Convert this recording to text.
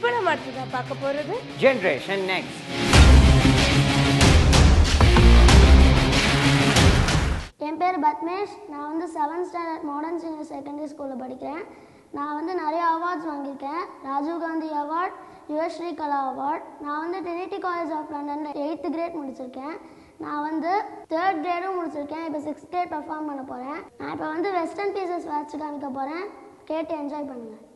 இப்போ நம்ம அடுத்ததாக பார்க்க போகிறது ஜென்ரேஷன் நெக்ஸ்ட் என் பேர் பத்மேஷ் நான் வந்து seventh standard modern senior secondary ஸ்கூலில் படிக்கிறேன் நான் வந்து நிறைய அவார்ட்ஸ் வாங்கியிருக்கேன் ராஜீவ்காந்தி அவார்ட் யுவஸ்ரீ கலா அவார்ட் நான் வந்து ட்ரினிட்டி காலேஜ் ஆஃப் லண்டனில் எயித்து கிரேட் முடிச்சிருக்கேன் நான் வந்து தேர்ட் கிரேடும் முடிச்சிருக்கேன் இப்போ சிக்ஸ்த் கிரேட் பர்ஃபார்ம் பண்ண போகிறேன் நான் இப்போ வந்து வெஸ்டர்ன் பீசஸ் வச்சு காமிக்க போகிறேன் கேட்டு என்ஜாய் பண்ணுங்கள்